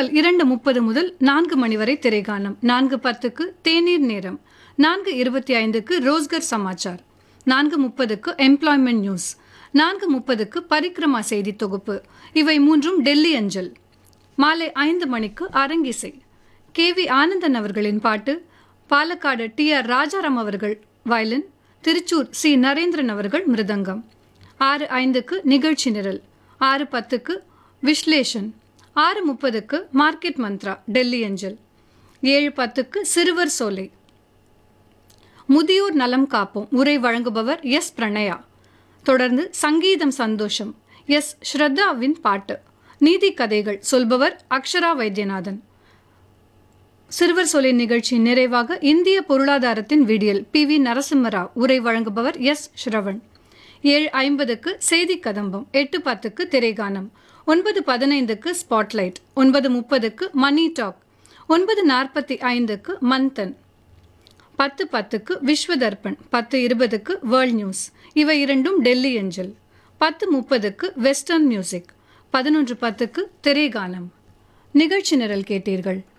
பிற்பகல் இரண்டு முப்பது முதல் நான்கு மணி வரை திரைகாணம் நான்கு பத்துக்கு தேநீர் நேரம் நான்கு இருபத்தி ஐந்துக்கு ரோஸ்கர் சமாச்சார் நான்கு முப்பதுக்கு எம்ப்ளாய்மெண்ட் நியூஸ் நான்கு முப்பதுக்கு பரிக்ரமா செய்தி தொகுப்பு இவை மூன்றும் டெல்லி அஞ்சல் மாலை ஐந்து மணிக்கு அரங்கிசை கே வி ஆனந்தன் அவர்களின் பாட்டு பாலக்காடு டி ஆர் ராஜாராம் அவர்கள் வயலின் திருச்சூர் சி நரேந்திரன் அவர்கள் மிருதங்கம் ஆறு ஐந்துக்கு நிகழ்ச்சி நிரல் ஆறு பத்துக்கு விஸ்லேஷன் ஆறு முப்பதுக்கு மார்க்கெட் மந்த்ரா டெல்லி அஞ்சல் ஏழு பத்துக்கு சிறுவர் சோலை முதியோர் நலம் காப்போம் உரை வழங்குபவர் எஸ் பிரணயா தொடர்ந்து சங்கீதம் சந்தோஷம் எஸ் ஸ்ரத்தாவின் பாட்டு நீதி கதைகள் சொல்பவர் அக்ஷரா வைத்தியநாதன் சிறுவர் சொலை நிகழ்ச்சி நிறைவாக இந்திய பொருளாதாரத்தின் விடியல் பி வி நரசிம்மராவ் உரை வழங்குபவர் எஸ் ஸ்ரவன் ஏழு ஐம்பதுக்கு செய்தி கதம்பம் எட்டு பத்துக்கு திரைகானம் ஒன்பது பதினைந்துக்கு ஸ்பாட்லைட் ஒன்பது முப்பதுக்கு மணி டாக் ஒன்பது நாற்பத்தி ஐந்துக்கு மந்தன் பத்து பத்துக்கு விஸ்வதர்பன் பத்து இருபதுக்கு வேர்ல்ட் நியூஸ் இவை இரண்டும் டெல்லி அஞ்சல் பத்து முப்பதுக்கு வெஸ்டர்ன் மியூசிக் பதினொன்று பத்துக்கு திரைகானம் நிகழ்ச்சி நிரல் கேட்டீர்கள்